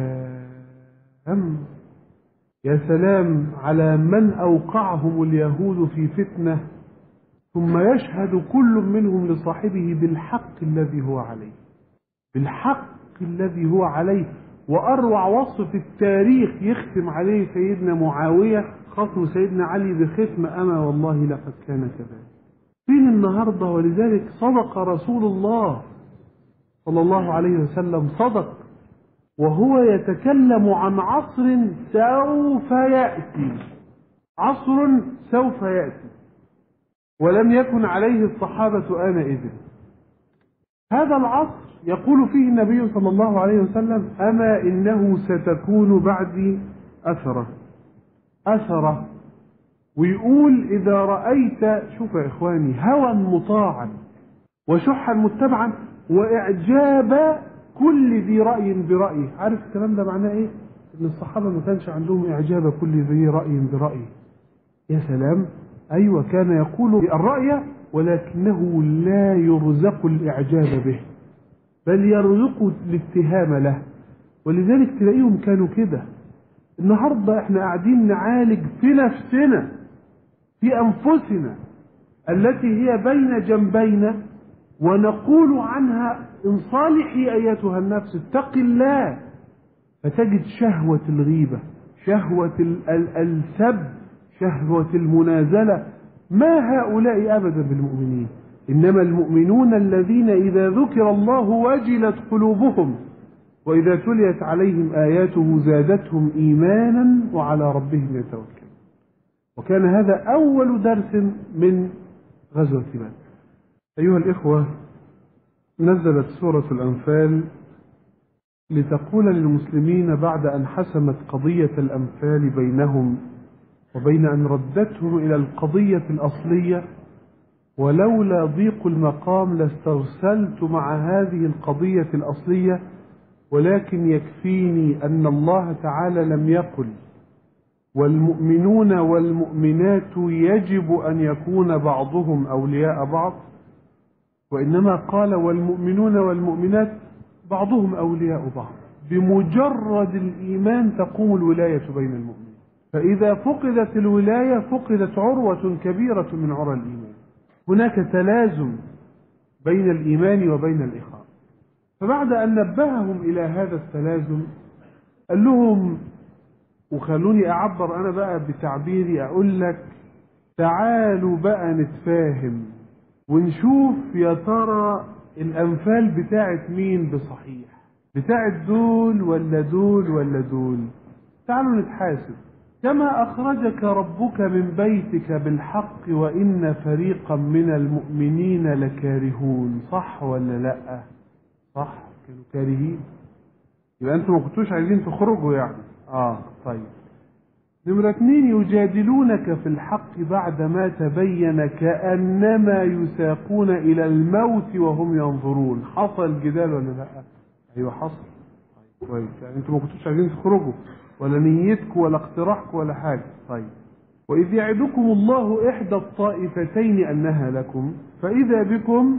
B: سلام يا سلام على من أوقعهم اليهود في فتنة ثم يشهد كل منهم لصاحبه بالحق الذي هو عليه بالحق الذي هو عليه وأروع وصف في التاريخ يختم عليه سيدنا معاوية خصم سيدنا علي بختم أما والله لقد كان كذلك فين النهاردة ولذلك صدق رسول الله صلى الله عليه وسلم صدق وهو يتكلم عن عصر سوف يأتي عصر سوف يأتي ولم يكن عليه الصحابة آنئذ هذا العصر يقول فيه النبي صلى الله عليه وسلم أما إنه ستكون بعدي أثرة أثرة ويقول إذا رأيت شوف يا إخواني هوى مطاعا وشحا متبعا وإعجاب كل ذي رأي برأيه عارف الكلام ده معناه إيه؟ إن الصحابة ما كانش عندهم إعجاب كل ذي رأي برأيه يا سلام أيوة كان يقول الرأي ولكنه لا يرزق الإعجاب به بل يرزق الاتهام له ولذلك تلاقيهم كانوا كده النهاردة احنا قاعدين نعالج في نفسنا في أنفسنا التي هي بين جنبينا ونقول عنها انصالحي أيتها النفس اتق الله فتجد شهوة الغيبة شهوة ال- ال- السب شهوة المنازلة ما هؤلاء أبدا بالمؤمنين إنما المؤمنون الذين إذا ذكر الله وجلت قلوبهم وإذا تليت عليهم آياته زادتهم إيمانا وعلى ربهم يتوكلون وكان هذا أول درس من غزوة بدر أيها الإخوة نزلت سورة الأنفال لتقول للمسلمين بعد أن حسمت قضية الأنفال بينهم وبين أن ردتهم إلى القضية الأصلية ولولا ضيق المقام لاسترسلت مع هذه القضية الأصلية ولكن يكفيني أن الله تعالى لم يقل والمؤمنون والمؤمنات يجب أن يكون بعضهم أولياء بعض وإنما قال والمؤمنون والمؤمنات بعضهم أولياء بعض بمجرد الإيمان تقوم الولاية بين المؤمنين فإذا فقدت الولاية فقدت عروة كبيرة من عرى الإيمان هناك تلازم بين الإيمان وبين الإخاء فبعد أن نبههم إلى هذا التلازم قال لهم وخلوني أعبر أنا بقى بتعبيري أقول لك تعالوا بقى نتفاهم ونشوف يا ترى الأنفال بتاعت مين بصحيح بتاعت دول ولا دول ولا دول تعالوا نتحاسب كما أخرجك ربك من بيتك بالحق وإن فريقا من المؤمنين لكارهون صح ولا لأ صح كانوا كارهين يبقى أنتم ما كنتوش عايزين تخرجوا يعني آه طيب نمرة اتنين يجادلونك في الحق بعدما تبين كأنما يساقون إلى الموت وهم ينظرون حصل جدال ولا لا أيوة حصل كويس يعني انتوا ما كنتوش عايزين تخرجوا ولا نيتكم ولا اقتراحكم ولا حاجه طيب وإذ يعدكم الله إحدى الطائفتين أنها لكم فإذا بكم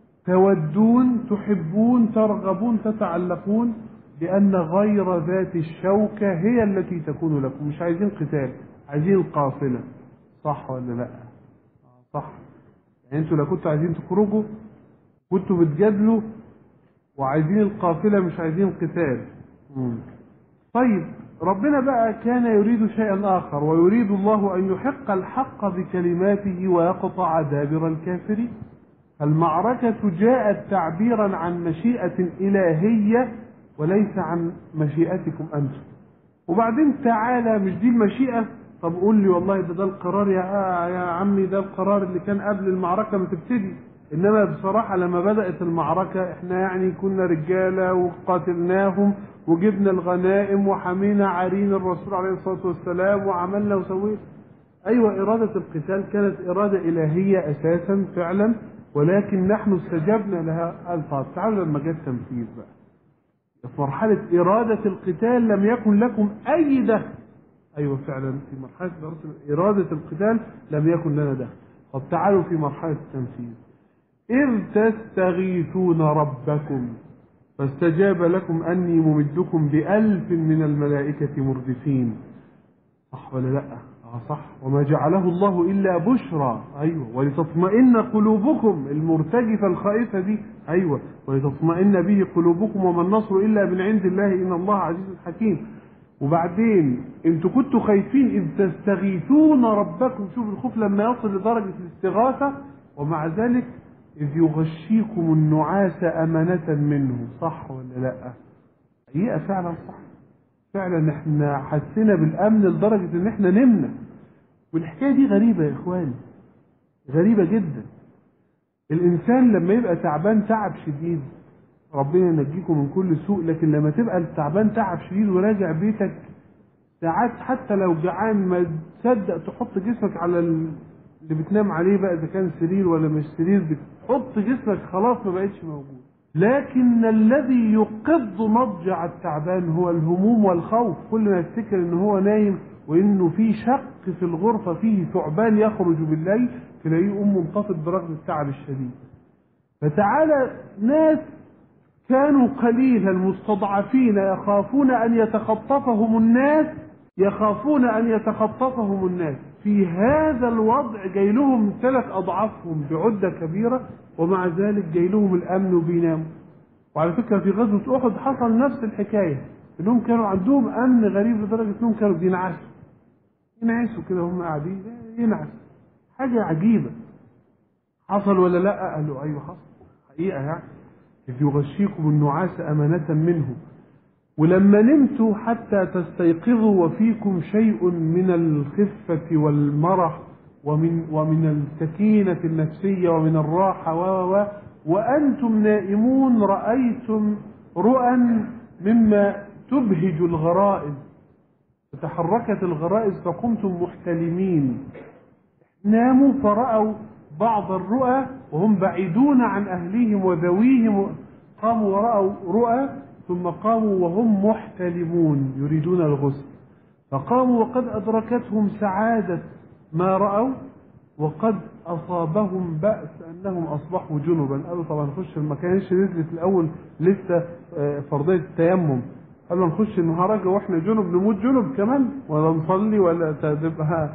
B: تودون تحبون ترغبون تتعلقون لأن غير ذات الشوكة هي التي تكون لكم مش عايزين قتال عايزين قافلة صح ولا لا آه، صح يعني انتوا لو كنتوا عايزين تخرجوا كنتوا بتجادلوا وعايزين القافلة مش عايزين قتال مم. طيب ربنا بقى كان يريد شيئا آخر ويريد الله أن يحق الحق بكلماته ويقطع دابر الكافرين المعركة جاءت تعبيرا عن مشيئة إلهية وليس عن مشيئتكم أنتم وبعدين تعالى مش دي المشيئة طب قول لي والله ده ده القرار يا يا عمي ده القرار اللي كان قبل المعركة ما تبتدي انما بصراحة لما بدأت المعركة احنا يعني كنا رجالة وقاتلناهم وجبنا الغنائم وحمينا عرين الرسول عليه الصلاة والسلام وعملنا وسوينا ايوه ارادة القتال كانت ارادة الهية اساسا فعلا ولكن نحن استجبنا لها قال طب تعالوا لما جاء التنفيذ بقى في مرحلة إرادة القتال لم يكن لكم أي دخل أيوة فعلا في مرحلة إرادة القتال لم يكن لنا دخل طب تعالوا في مرحلة التنفيذ إذ تستغيثون ربكم فاستجاب لكم أني ممدكم بألف من الملائكة مردفين صح ولا لا آه صح وما جعله الله إلا بشرى أيوة ولتطمئن قلوبكم المرتجفة الخائفة دي أيوة ولتطمئن به قلوبكم وما النصر إلا من عند الله إن الله عزيز حكيم وبعدين انتوا كنتوا خايفين إذ تستغيثون ربكم شوف الخوف لما يصل لدرجة الاستغاثة ومع ذلك إذ يغشيكم النعاس أمانة منه صح ولا لا حقيقة فعلا صح فعلا احنا حسينا بالأمن لدرجة ان احنا نمنا والحكاية دي غريبة يا اخواني غريبة جدا الإنسان لما يبقى تعبان تعب شديد ربنا ينجيكم من كل سوء لكن لما تبقى تعبان تعب شديد وراجع بيتك ساعات حتى لو جعان ما تصدق تحط جسمك على ال- اللي بتنام عليه بقى اذا كان سرير ولا مش سرير بتحط جسمك خلاص ما بقتش موجود لكن الذي يقض مضجع التعبان هو الهموم والخوف كل ما يفتكر ان هو نايم وانه في شق في الغرفه فيه ثعبان يخرج بالليل تلاقيه ام منتصب برغم التعب الشديد فتعالى ناس كانوا قليلا مستضعفين يخافون ان يتخطفهم الناس يخافون ان يتخطفهم الناس في هذا الوضع جاي لهم ثلاث اضعافهم بعده كبيره ومع ذلك جاي لهم الامن وبيناموا وعلى فكره في غزوه احد حصل نفس الحكايه انهم كانوا عندهم امن غريب لدرجه انهم كانوا بينعسوا ينعسوا كده هم قاعدين ينعس حاجه عجيبه حصل ولا لا قالوا ايوه حصل حقيقه يعني إذ يغشيكم النعاس أمانة منه ولما نمتوا حتى تستيقظوا وفيكم شيء من الخفة والمرح ومن ومن السكينة النفسية ومن الراحة و و وأنتم نائمون رأيتم رؤى مما تبهج الغرائز فتحركت الغرائز فقمتم محتلمين ناموا فرأوا بعض الرؤى وهم بعيدون عن أهليهم وذويهم قاموا ورأوا رؤى ثم قاموا وهم محتلمون يريدون الغسل فقاموا وقد أدركتهم سعادة ما رأوا وقد أصابهم بأس أنهم أصبحوا جنبا قالوا طبعا نخش ما كانش نزلت الأول لسه آه، فرضية التيمم قالوا نخش النهارده واحنا جنب نموت جنب كمان ولا نصلي ولا تبقى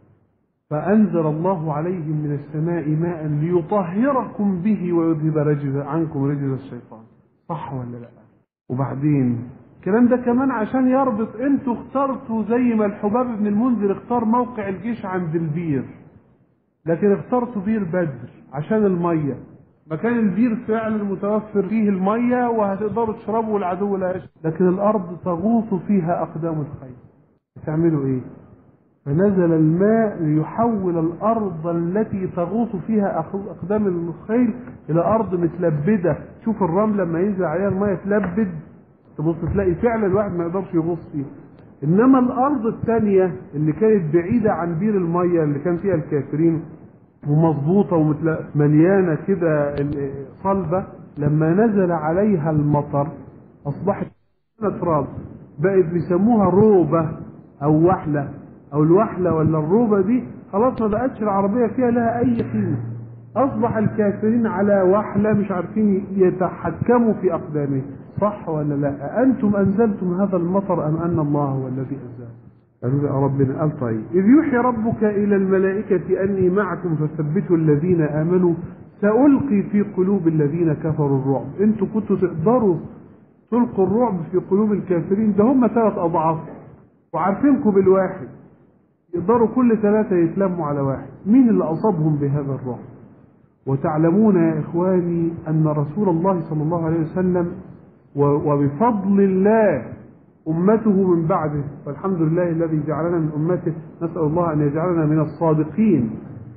B: فأنزل الله عليهم من السماء ماء ليطهركم به ويذهب رجز عنكم رجز الشيطان صح ولا لا وبعدين الكلام ده كمان عشان يربط انتوا اخترتوا زي ما الحباب بن المنذر اختار موقع الجيش عند البير لكن اخترتوا بير بدر عشان المية مكان البير فعلا متوفر فيه المية وهتقدروا تشربوا والعدو لا يشرب لكن الأرض تغوص فيها أقدام الخيل تعملوا إيه؟ فنزل الماء ليحول الأرض التي تغوص فيها أخ- أقدام الخيل إلى أرض متلبدة شوف الرمل لما ينزل عليها المية تلبد تبص تلاقي فعلا الواحد ما يقدرش يغوص فيها إنما الأرض الثانية اللي كانت بعيدة عن بير المية اللي كان فيها الكافرين ومظبوطة ومليانة كده ال- صلبة لما نزل عليها المطر أصبحت تراب بقت بيسموها روبة أو وحلة أو الوحلة ولا الروبة دي خلاص ما بقتش العربية فيها لها أي قيمة أصبح الكافرين على وحلة مش عارفين يتحكموا في أقدامهم صح ولا لا أنتم أنزلتم هذا المطر أم أن الله هو الذي أنزله قالوا له يا ربنا قال طيب إذ يوحي ربك إلى الملائكة أني معكم فثبتوا الذين آمنوا سألقي في قلوب الذين كفروا الرعب أنتوا كنتوا تقدروا تلقوا الرعب في قلوب الكافرين ده هم ثلاث أضعاف وعارفينكم بالواحد يقدروا كل ثلاثة يتلموا على واحد مين اللي أصابهم بهذا الرعب وتعلمون يا إخواني أن رسول الله صلى الله عليه وسلم وبفضل الله أمته من بعده والحمد لله الذي جعلنا من أمته نسأل الله أن يجعلنا من الصادقين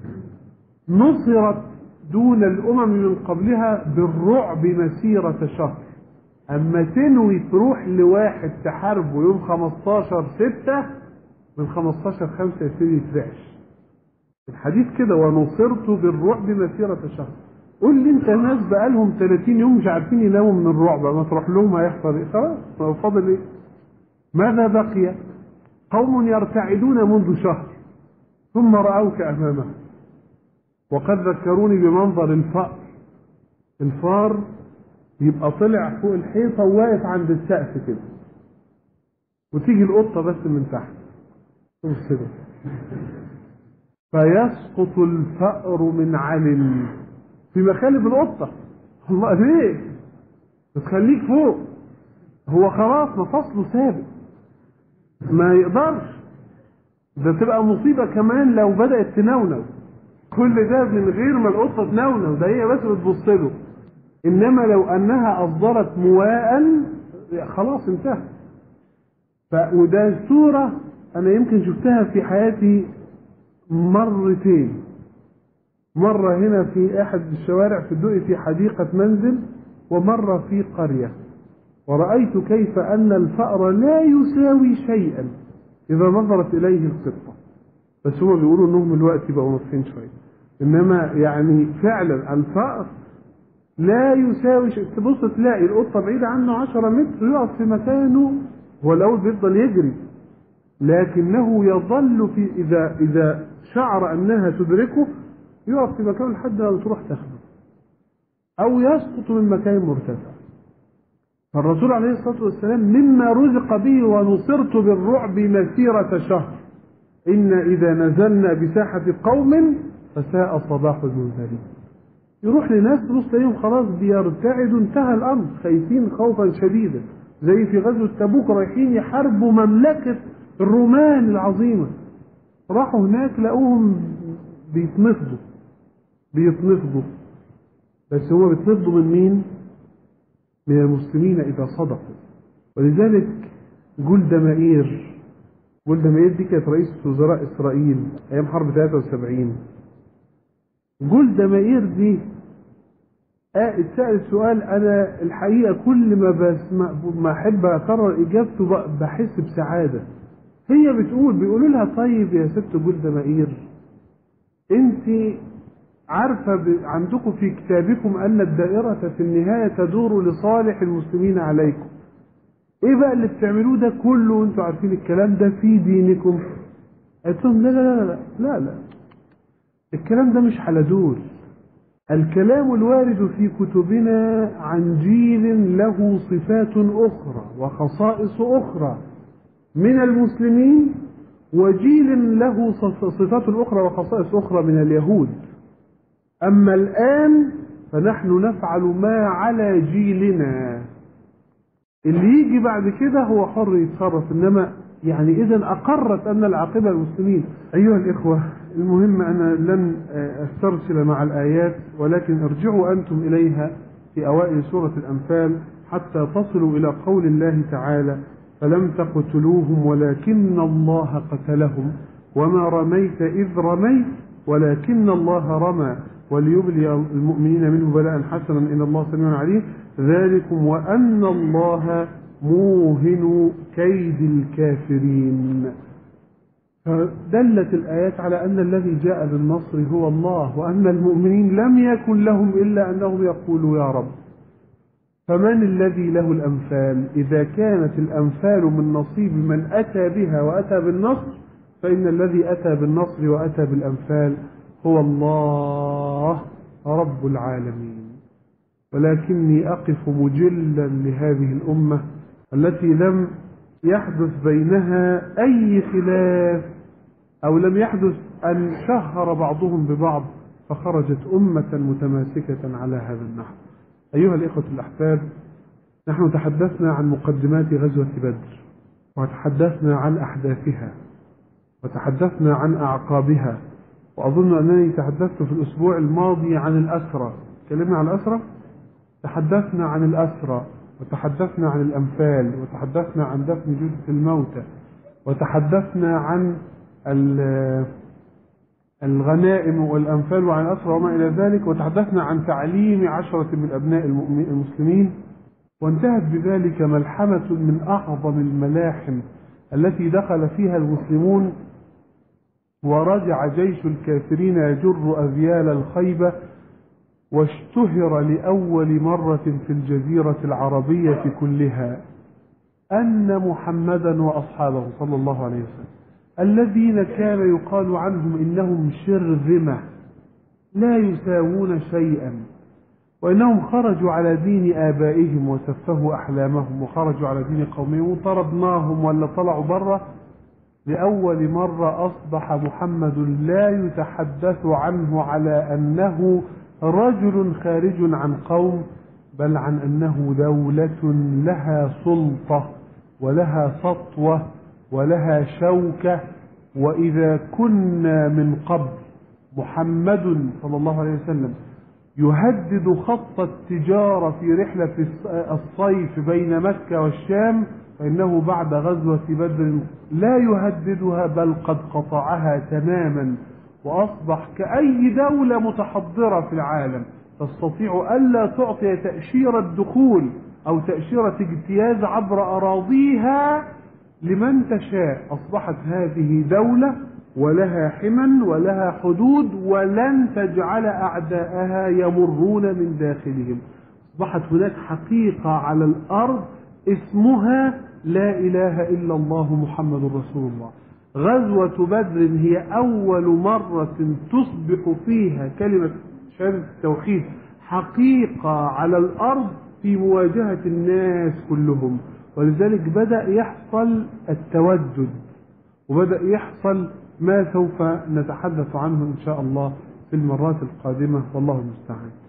B: نصرت دون الأمم من قبلها بالرعب مسيرة شهر أما تنوي تروح لواحد تحاربه يوم 15 ستة من 15 خمسة يبتدي يترعش الحديث كده ونصرت بالرعب مسيرة شهر قول لي انت ناس بقالهم 30 يوم مش عارفين يناموا من الرعب ما تروح لهم هيحصل ايه خلاص ما فاضل ايه ماذا بقي قوم يرتعدون منذ شهر ثم رأوك أمامهم وقد ذكروني بمنظر الفأر الفار يبقى طلع فوق الحيطة وواقف عند السقف كده وتيجي القطة بس من تحت كده فيسقط الفأر من علم في مخالب القطة الله ليه بتخليك فوق هو خلاص مفاصله ثابت ما يقدرش ده تبقى مصيبة كمان لو بدأت تنونو كل ده من غير ما القطة تنونو ده هي بس بتبص له إنما لو أنها أصدرت مواء خلاص انتهى ف... وده صورة أنا يمكن شفتها في حياتي مرتين مرة هنا في أحد الشوارع في الدقي في حديقة منزل ومرة في قرية ورأيت كيف أن الفأر لا يساوي شيئا إذا نظرت إليه القطة بس هم بيقولوا إنهم الوقت بقوا نصفين شوية إنما يعني فعلا الفأر لا يساوي شيء تبص تلاقي القطة بعيدة عنه 10 متر يقف في مكانه هو الأول بيفضل يجري لكنه يظل في إذا إذا شعر أنها تدركه يقف في مكانه لحد ما تروح تاخده أو يسقط من مكان مرتفع فالرسول عليه الصلاة والسلام مما رزق به ونصرت بالرعب مسيرة شهر إن إذا نزلنا بساحة قوم فساء صباح المنذرين يروح لناس تبص تلاقيهم خلاص بيرتعدوا انتهى الأمر خايفين خوفا شديدا زي في غزوة تبوك رايحين يحاربوا مملكة الرومان العظيمة راحوا هناك لقوهم بيتنفضوا بيتنفضوا بس هما بيتنفضوا من مين؟ من المسلمين إذا صدقوا ولذلك جولدا مائير جولدا مائير دي كانت رئيسة وزراء إسرائيل أيام حرب 73 جولدا مائير دي اتسأل سؤال أنا الحقيقة كل ما بسمع ما أحب أكرر إجابته بحس بسعادة هي بتقول بيقولوا لها طيب يا ست جولدا مائير أنت عارفة ب... عندكم في كتابكم أن الدائرة في النهاية تدور لصالح المسلمين عليكم إيه بقى اللي بتعملوه ده كله وأنتوا عارفين الكلام ده في دينكم قالت لهم لا لا لا لا لا الكلام ده مش حلدول الكلام الوارد في كتبنا عن جيل له صفات أخرى وخصائص أخرى من المسلمين وجيل له صفات أخرى وخصائص أخرى من اليهود أما الآن فنحن نفعل ما على جيلنا اللي يجي بعد كده هو حر يتصرف إنما يعني إذا أقرت أن العاقبة المسلمين أيها الإخوة المهم أنا لن أسترسل مع الآيات ولكن ارجعوا أنتم إليها في أوائل سورة الأنفال حتى تصلوا إلى قول الله تعالى فلم تقتلوهم ولكن الله قتلهم وما رميت إذ رميت ولكن الله رمى وليبلي المؤمنين منه بلاء حسنا إن الله سميع عليم ذلكم وأن الله موهن كيد الكافرين فدلت الآيات على أن الذي جاء بالنصر هو الله وأن المؤمنين لم يكن لهم إلا أنهم يقولوا يا رب فمن الذي له الأمثال إذا كانت الأمثال من نصيب من أتى بها وأتى بالنصر فإن الذي أتى بالنصر وأتى بالأمثال هو الله رب العالمين ولكني أقف مجلا لهذه الأمة التي لم يحدث بينها أي خلاف أو لم يحدث أن شهر بعضهم ببعض فخرجت أمة متماسكة على هذا النحو أيها الإخوة الأحباب نحن تحدثنا عن مقدمات غزوة بدر وتحدثنا عن أحداثها وتحدثنا عن أعقابها وأظن أنني تحدثت في الأسبوع الماضي عن الأسرى تكلمنا عن الأسرى تحدثنا عن الأسرى وتحدثنا عن الأنفال وتحدثنا عن دفن جثة الموتى وتحدثنا عن الغنائم والأنفال وعن الأسرى وما إلى ذلك وتحدثنا عن تعليم عشرة من أبناء المسلمين وانتهت بذلك ملحمة من أعظم الملاحم التي دخل فيها المسلمون ورجع جيش الكافرين يجر أذيال الخيبة واشتهر لأول مرة في الجزيرة العربية كلها أن محمدا وأصحابه صلى الله عليه وسلم الذين كان يقال عنهم إنهم شرذمة لا يساوون شيئا وإنهم خرجوا على دين آبائهم وسفهوا أحلامهم وخرجوا على دين قومهم وطردناهم ولا طلعوا بره لأول مرة أصبح محمد لا يتحدث عنه على أنه رجل خارج عن قوم بل عن أنه دولة لها سلطة ولها سطوة ولها شوكة وإذا كنا من قبل محمد صلى الله عليه وسلم يهدد خط التجارة في رحلة الصيف بين مكة والشام فإنه بعد غزوة بدر لا يهددها بل قد قطعها تماما وأصبح كأي دولة متحضرة في العالم تستطيع ألا تعطي تأشيرة دخول أو تأشيرة اجتياز عبر أراضيها لمن تشاء أصبحت هذه دولة ولها حما ولها حدود ولن تجعل أعداءها يمرون من داخلهم أصبحت هناك حقيقة على الأرض اسمها لا إله إلا الله محمد رسول الله غزوة بدر هي أول مرة تصبح فيها كلمة شهادة التوحيد حقيقة على الأرض في مواجهة الناس كلهم ولذلك بدأ يحصل التودد وبدأ يحصل ما سوف نتحدث عنه إن شاء الله في المرات القادمة والله المستعان